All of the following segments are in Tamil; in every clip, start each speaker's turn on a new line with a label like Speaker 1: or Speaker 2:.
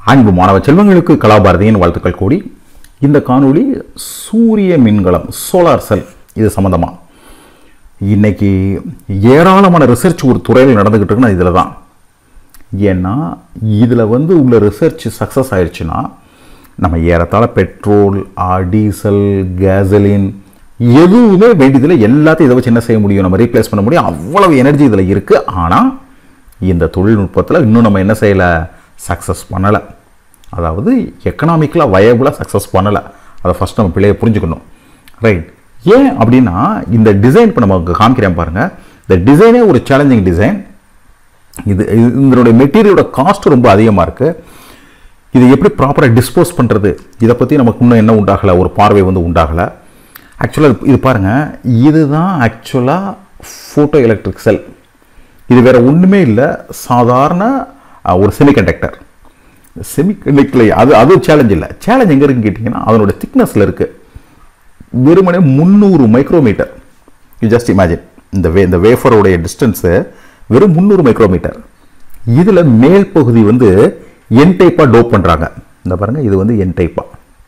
Speaker 1: அன்பு மாணவ செல்வங்களுக்கு கலாபாரதியின் வாழ்த்துக்கள் கூடி இந்த காணொளி சூரிய மின்கலம் சோலார் செல் இது சம்மந்தமா இன்னைக்கு ஏராளமான ரிசர்ச் ஒரு துறையில் நடந்துக்கிட்டு இருக்குன்னா இதில் தான் ஏன்னா இதில் வந்து உள்ள ரிசர்ச் சக்ஸஸ் ஆயிடுச்சுன்னா நம்ம ஏறத்தாழ பெட்ரோல் டீசல் கேசலின் எதுவுமே வேண்டியதில்லை எல்லாத்தையும் இதை வச்சு என்ன செய்ய முடியும் நம்ம ரீப்ளேஸ் பண்ண முடியும் அவ்வளவு எனர்ஜி இதில் இருக்குது ஆனால் இந்த தொழில்நுட்பத்தில் இன்னும் நம்ம என்ன செய்யலை சக்ஸஸ் பண்ணலை அதாவது எக்கனாமிக்கலாக வயபுளாக சக்ஸஸ் பண்ணலை அதை ஃபஸ்ட் நம்ம பிள்ளைய புரிஞ்சுக்கணும் ரைட் ஏன் அப்படின்னா இந்த டிசைன் இப்போ நமக்கு காமிக்கிறேன் பாருங்கள் இந்த டிசைனே ஒரு சேலஞ்சிங் டிசைன் இது இது- இதனுடைய மெட்டீரியலோட காஸ்ட் ரொம்ப அதிகமாக இருக்குது இது எப்படி ப்ராப்பராக டிஸ்போஸ் பண்ணுறது இதை பற்றி நமக்கு இன்னும் என்ன உண்டாகலை ஒரு பார்வை வந்து உண்டாகலை ஆக்சுவலாக இது பாருங்கள் இதுதான் ஆக்சுவலாக ஃபோட்டோ எலக்ட்ரிக் செல் இது வேற ஒன்றுமே இல்லை சாதாரண அஹ், ஒரு செமிகண்டக்டர் செமிகண்டக்டர் அது அது சேலஞ்ச் இல்லை சேலஞ்ச் எங்கே இருக்குன்னு கேட்டிங்கன்னா அதனோட திக்னஸில் இருக்குது வெறுமனே முந்நூறு மைக்ரோமீட்டர் யூ ஜஸ்ட் இமேஜின் இந்த வே இந்த வேஃபருடைய டிஸ்டன்ஸு வெறும் முந்நூறு மைக்ரோமீட்டர் இதில் மேல் பகுதி வந்து என் டைப்பாக டோப் பண்ணுறாங்க இந்த பாருங்கள் இது வந்து என் டைப்பாக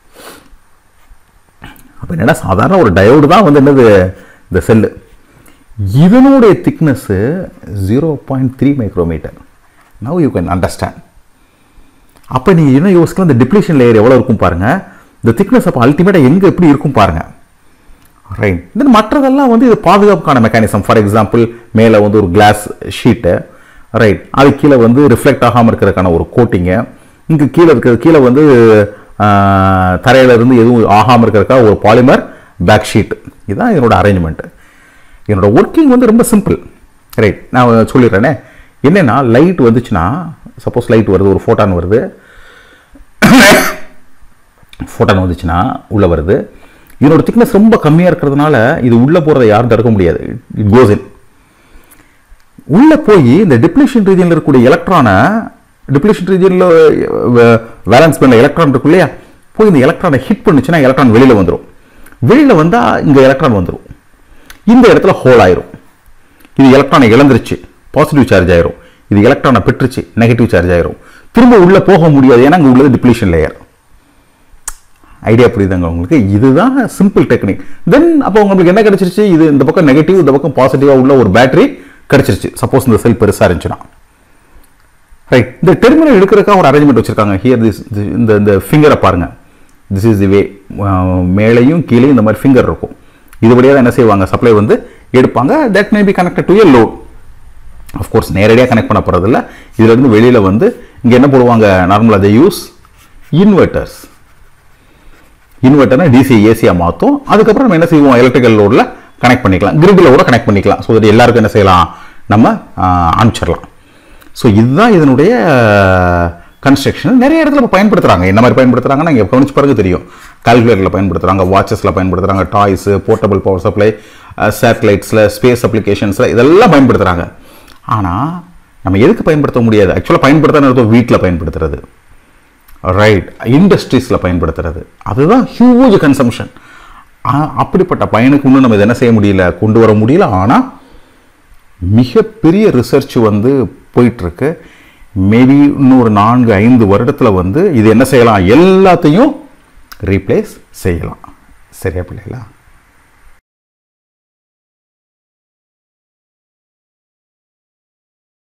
Speaker 1: அப்போ என்னன்னா சாதாரண ஒரு டயோடு தான் வந்து என்னது இந்த செல்லு இதனுடைய thickness zero point three micrometre now you can understand அப்போ நீங்கள் என்ன யோசிக்கலாம் இந்த டிப்ளீஷன் லேயர் எவ்வளோ இருக்கும் பாருங்க இந்த திக்னஸ் அப்போ அல்டிமேட்டாக எங்கே எப்படி இருக்கும் பாருங்க ரைட் தென் மற்றதெல்லாம் வந்து இது பாதுகாப்புக்கான மெக்கானிசம் ஃபார் எக்ஸாம்பிள் மேலே வந்து ஒரு கிளாஸ் ஷீட்டு ரைட் அது கீழே வந்து ரிஃப்ளெக்ட் ஆகாமல் இருக்கிறதுக்கான ஒரு கோட்டிங்கு இங்கே கீழே இருக்கிறது கீழே வந்து ஆஹ், தரையில இருந்து எதுவும் ஆகாமல் இருக்கிறதுக்காக ஒரு பாலிமர் பேக் ஷீட் இதுதான் இதனோட அரேஞ்ச்மெண்ட்டு என்னோட ஒர்க்கிங் வந்து ரொம்ப சிம்பிள் ரைட் நான் சொல்லிடுறேனே என்னென்னா லைட் வந்துச்சுன்னா சப்போஸ் லைட் வருது ஒரு ஃபோட்டான் வருது ஃபோட்டான் வந்துச்சுன்னா உள்ளே வருது இதனோட திக்னஸ் ரொம்ப கம்மியாக இருக்கிறதுனால இது உள்ளே போகிறத யாரும் தடுக்க முடியாது இட் கோஸ் இன் உள்ளே போய் இந்த டிப்ளீஷன் ரீஜனில் இருக்கக்கூடிய எலக்ட்ரானை டிப்ளீஷன் ரீஜனில் வேலன்ஸ் பண்ண எலக்ட்ரான் இருக்கு இல்லையா போய் இந்த எலக்ட்ரானை ஹிட் பண்ணுச்சுன்னா எலக்ட்ரான் வெளியில் வந்துடும் வெளியில் வந்தால் இங்கே எலக்ட்ரான் வந்துடும் இந்த இடத்துல ஹோல் ஆயிரும் இது எலக்ட்ரானை இழந்துருச்சு பாசிட்டிவ் சார்ஜ் ஆயிரும் இது எலக்ட்ரானை பெற்றுச்சு நெகட்டிவ் சார்ஜ் ஆயிரும் திரும்ப உள்ளே போக முடியாது ஏன்னா அங்கே உள்ளது டிப்ளீஷன் லேயர் ஐடியா புரியுதுங்க உங்களுக்கு இதுதான் சிம்பிள் டெக்னிக் தென் அப்போ உங்களுக்கு என்ன கிடைச்சிருச்சு இது இந்த பக்கம் நெகட்டிவ் இந்த பக்கம் பாசிட்டிவாக உள்ள ஒரு பேட்டரி கிடைச்சிருச்சு சப்போஸ் இந்த செல் பெருசாக இருந்துச்சுன்னா ரைட் இந்த டெர்மினல் எடுக்கிறதுக்காக ஒரு அரேஞ்ச்மெண்ட் வச்சிருக்காங்க ஹியர் திஸ் இந்த இந்த ஃபிங்கரை பாருங்க திஸ் இஸ் தி வே மேலேயும் கீழே இந்த மாதிரி ஃபிங்கர் இருக்கும் இது வழியாக தான் என்ன செய்வாங்க சப்ளை வந்து எடுப்பாங்க that may be connected to a load of course நேரடியாக கனெக்ட் பண்ண போகிறதில்ல இதுலேருந்து வெளியில் வந்து இங்கே என்ன போடுவாங்க நார்மலாக அதை யூஸ் இன்வெர்ட்டர்ஸ் இன்வெர்ட்டர்னா டிசி ஏசியாக மாற்றும் அதுக்கப்புறம் நம்ம என்ன செய்வோம் எலக்ட்ரிக்கல் லோடில் கனெக்ட் பண்ணிக்கலாம் கிரிட்டில் கூட கனெக்ட் பண்ணிக்கலாம் ஸோ தட் எல்லாருக்கும் என்ன செய்யலாம் நம்ம ஆஹ், அனுப்பிச்சிடலாம் ஸோ இதுதான் இதனுடைய கன்ஸ்ட்ரக்ஷன் நிறைய இடத்துல இப்போ பயன்படுத்துகிறாங்க என்ன மாதிரி பயன்படுத்துகிறாங்கன்னா இங்கே கவனிச்சு பாருங்க தெரியும் கால்குலேட்டரில் பயன்படுத்துகிறாங்க வாட்சஸில் பயன்படுத்துகிறாங்க டாய்ஸு போர்ட்டபிள் பவர் சப்ளை சேட்டலைட்ஸில் ஸ்பேஸ் அப்ளிகேஷன்ஸில் இதெல்லாம் பயன்படுத்துகிறாங்க ஆனால் நம்ம எதுக்கு பயன்படுத்த முடியாது ஆக்சுவலாக பயன்படுத்தாத வீட்டில் பயன்படுத்துறது ரைட் இண்டஸ்ட்ரீஸில் பயன்படுத்துறது அதுதான் ஹியூஜ் கன்சம்ஷன் அப்படிப்பட்ட பயனுக்கு இன்னும் நம்ம இதை என்ன செய்ய முடியல கொண்டு வர முடியல ஆனால் மிகப்பெரிய ரிசர்ச் வந்து போயிட்டுருக்கு மேபி இன்னும் ஒரு நான்கு ஐந்து வருடத்தில் வந்து இது என்ன செய்யலாம் எல்லாத்தையும் ரீப்ளேஸ் செய்யலாம் சரியா பிள்ளைகளா